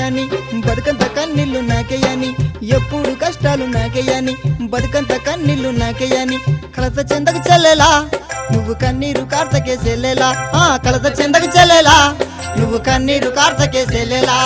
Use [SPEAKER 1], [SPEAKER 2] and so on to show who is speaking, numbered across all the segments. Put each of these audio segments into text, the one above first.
[SPEAKER 1] నాకేయని బతుకంత కన్నీళ్ళు నాకేయని ఎప్పుడు కష్టాలు నాకేయని బతుకంత కన్నీళ్ళు నాకేయని కలత చెందకు చెల్లెలా నువ్వు కన్నీరు కార్తకే చెల్లెలా ఆ కలత చెందకు చెల్లెలా నువ్వు కన్నీరు కార్తకే చెల్లెలా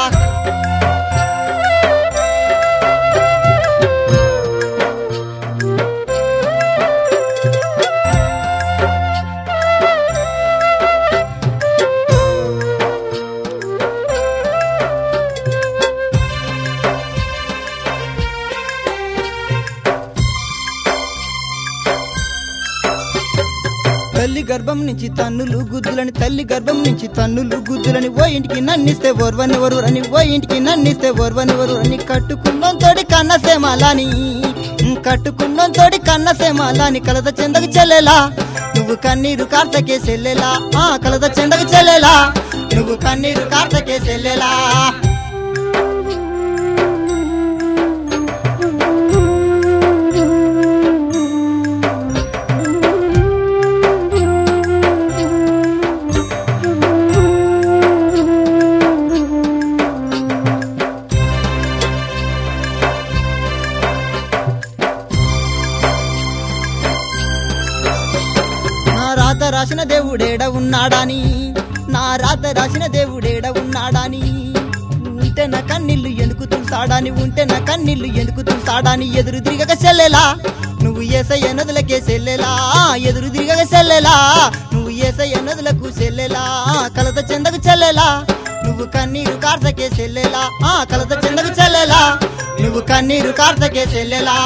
[SPEAKER 1] తల్లి గర్భం నుంచి తన్నులు గుద్దులని తల్లి గర్భం నుంచి తన్నులు గుద్దులని ఓ ఇంటికి నన్నిస్తే ఓర్వనివరు అని ఓ ఇంటికి నన్నిస్తే ఓర్వనివరు అని కట్టుకున్నాం తోడి కన్నసేమాలని కట్టుకున్నాం తోడి కన్నసేమాలని కలత చెందకు చెల్లెలా నువ్వు కన్నీరు కార్తకే చెల్లెలా ఆ కలత చెందకు చెల్లెలా నువ్వు కన్నీరు కార్తకే చెల్లెలా నా రాత రాసిన దేవుడేడ ఉన్నాడాని నా రాత రాసిన దేవుడేడ ఉన్నాడాని ఉంటే నా కన్నీళ్లు ఎందుకు తుల్సాడాని ఉంటే నా కన్నీళ్లు ఎందుకు తుల్సాడాని ఎదురు తిరగక చెల్లెలా నువ్వు ఏసయ్య నదులకే చెల్లెలా ఎదురు తిరగక చెల్లెలా నువ్వు ఏసయ్య నదులకు చెల్లెలా కలత చెందకు చెల్లెలా నువ్వు కన్నీరు కార్తకే చెల్లెలా ఆ కలత చెందకు చెల్లెలా నువ్వు కన్నీరు కార్తకే చెల్లెలా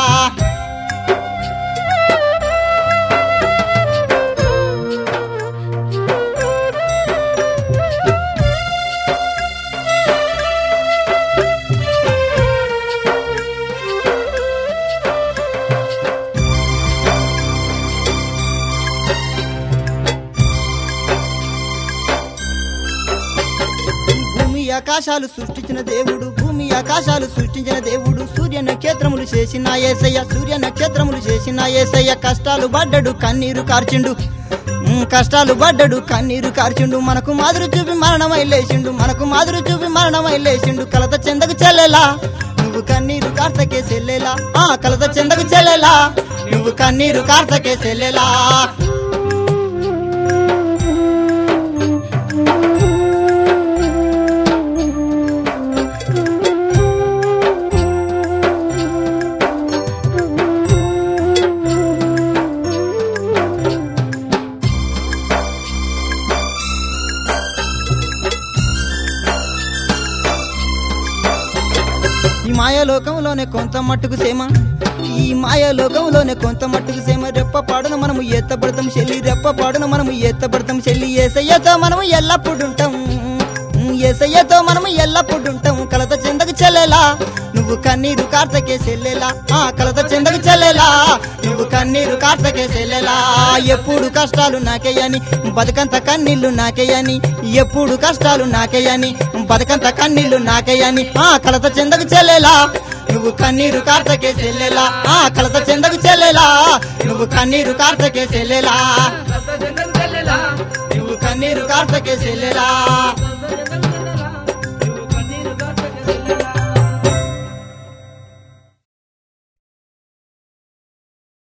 [SPEAKER 1] భూమి ఆకాశాలు సృష్టించిన దేవుడు భూమి ఆకాశాలు సృష్టించిన దేవుడు సూర్య నక్షత్రములు చేసిన ఏసయ్య సూర్య నక్షత్రములు చేసిన ఏసయ్య కష్టాలు పడ్డడు కన్నీరు కార్చిండు ఉమ్, కష్టాలు పడ్డడు కన్నీరు కార్చిండు మనకు మాదిరి చూపి మరణమై లేచిండు మనకు మాదిరి చూపి మరణమై లేచిండు కలత చెందకు చెల్లెలా నువ్వు కన్నీరు కార్తకే చెల్లెలా ఆ కలత చెందకు చెల్లెలా నువ్వు కన్నీరు కార్తకే చెల్లెలా ఈ మాయాలోకంలోనే కొంత మట్టుకు సేమ ఈ మాయాలోకంలోనే కొంత మట్టుకు సేమ రెప్ప పాడున మనము ఎత్తపడతాం చెల్లి రెప్ప పాడున మనము ఎత్తపడతాం చెల్లి ఏసయ్యతో మనము ఎల్లప్పుడు ఉంటాం ఏసయ్యతో మనము ఎల్లప్పుడు ఉంటాం కలత చెందకు చెల్లెలా నువ్వు కన్నీరు కార్తకే చెల్లెలా ఆ కలత చెందకు చెల్లెలా నువ్వు కన్నీరు కార్తకే చెల్లెలా ఎప్పుడు కష్టాలు నాకేయని బతుకంత కన్నీళ్లు నాకేయని ఎప్పుడు కష్టాలు నాకేయని బతుకంత కన్నీళ్లు నాకేయని ఆ కలత చెందకు చెల్లెలా నువ్వు కన్నీరు కార్తకే చెల్లెలా ఆ కలత చెందకు చెల్లెలా నువ్వు కన్నీరు కార్తకే చెల్లెలా నువ్వు కన్నీరు కార్తకే చెల్లెలా